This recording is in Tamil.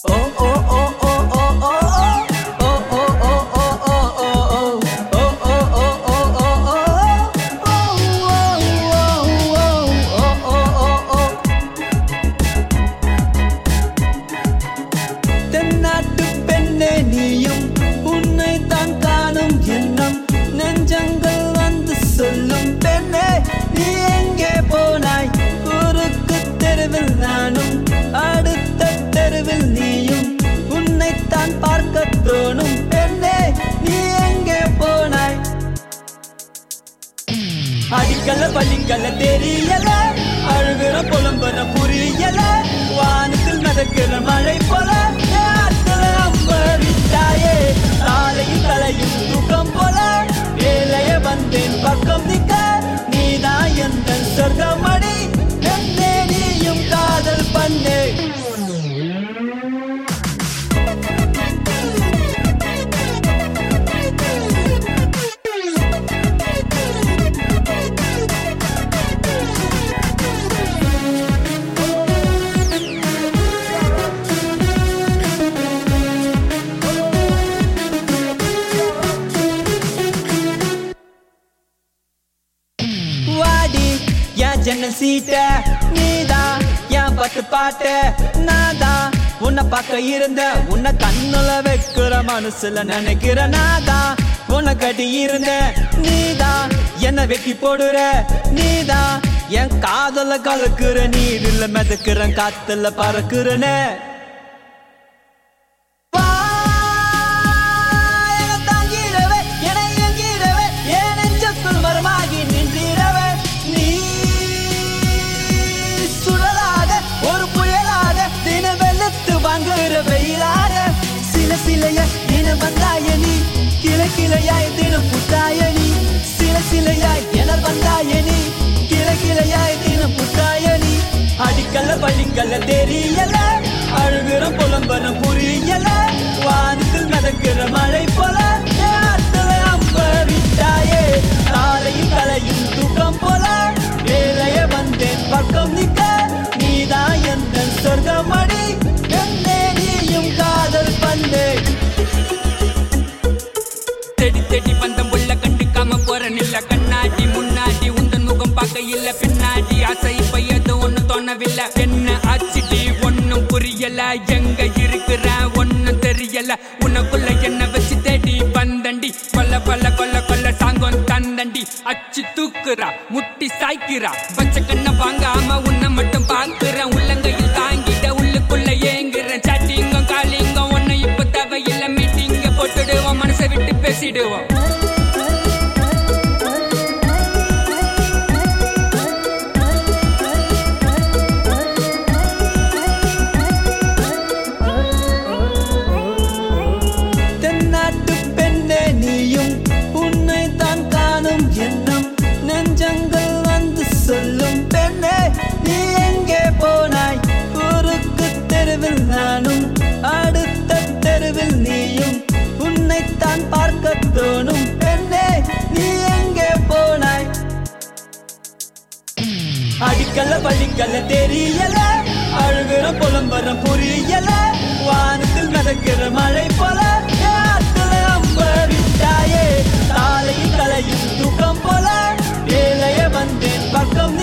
தென்னாட்டு பெண்ணே நீயும் உன்னை தான் காணும் எண்ணம் நெஞ்சங்கள் வந்து சொல்லும் பெண்ணே நீ எங்கே போனாய் குறுக்கு தெருவில் நானும் அடுத்த தெருவில் நீயும் உன்னைத்தான் பார்க்க தோணும் பெண்ணே நீ எங்கே போனாய் அடிக்கல பள்ளிக்கல தெரியல அழுகிற புலம்புற புரியல வானத்தில் மிதக்கிற மழை போல ஆத்துல அம்பரித்தாயே சாலையில் கலையும் தூக்கம் போல வேலைய வந்தேன் பக்கம் நிக்க நீதான் எந்த சொர்க்கமடி என்னே நீயும் காதல் பண்ணே வாடி என் ஜன்னல் சீட்ட நீதான் என் பத்து பாட்டு நாதான் உன்னை பார்க்க இருந்த உன்னை கண்ணுல வைக்கிற மனசுல நினைக்கிற நாதான் உன்னை கட்டி இருந்த நீதான் என்ன வெட்டி போடுற நீதான் என் காதல கலக்குற நீரில் மிதக்கிற காத்துல பறக்குறனே வா, என்னை தாங்கிடவே, என்னை எங்கிடவே, என் நெஞ்சுக்குள் மரமாகி நின்றிடவே. நீ சுழலாக, ஒரு புயலாக, தினம் வெளுத்து வாங்குற வெயிலாக. சில சிலைய தினம் வந்தாய நீ கிளை கிளையாய் தினம் புத்தாய நீ சில சிலையாய் என வந்தாய நீ கிளை கிளையாய் தினம் புத்தாய நீ அடிக்கல்ல பள்ளிக்கல்ல தெரியல அழுகிற புலம்பன புரியல வானத்தில் மிதக்கிற மழை போல ஆத்துல அம்பரித்தாயே காலையும் கலையும் தூக்கம் போல வேலைய வந்தேன் பக்கம் நிக்க நீதான் எந்த சொர்க்கமடி என்னே நீயும் காதல் பண்ணே தேடி தேடி வந்த முள்ள கண்டுக்காம போற நில்ல கண்ணாடி முன்னாடி உந்தன் முகம் பார்க்க இல்ல பின்னாடி ஆசை இப்ப ஏதோ ஒண்ணு தோணவில்லை என்ன ஆச்சுடி ஒண்ணும் புரியல எங்க இருக்கிற ஒண்ணும் தெரியல உனக்குள்ள என்ன வச்சு தேடி வந்தண்டி கொல்ல கொல்ல கொல்ல கொல்ல சாங்கம் தந்தண்டி அச்சு தூக்குறா முட்டி சாய்க்கிறா பச்சை கண்ண வாங்காம உன்னை மட்டும் பாக்குறேன் உள்ளங்கையில் தாங்கிட்ட உள்ளுக்குள்ள ஏங்குறேன் சாட்டிங்கம் காலிங்கம் ஒண்ணு இப்ப தேவையில்லை மீட்டிங்க போட்டுடுவோம் மனசை விட்டு பேசிடுவோம் தென்னாட்டு பெண்ணே நீயும் உன்னை தான் காணும் எண்ணம் நெஞ்சங்கள் வந்து சொல்லும் பெண்ணே நீ எங்கே போனாய் குறுக்கு தெருவில் நானும் அடுத்த தெருவில் நீயும் உன்னைத்தான் பார்க்க தோணும் பெண்ணே நீ எங்கே போனாய் அடிக்கல்ல பள்ளிக்கல்ல தெரியல அழுகிற புலம்பரம் புரியல வானத்தில் மிதக்கிற மழை போல ஆத்துல அம்பரித்தாயே சாலையில் கலையும் தூக்கம் போல வேலைய வந்தேன் பக்கம்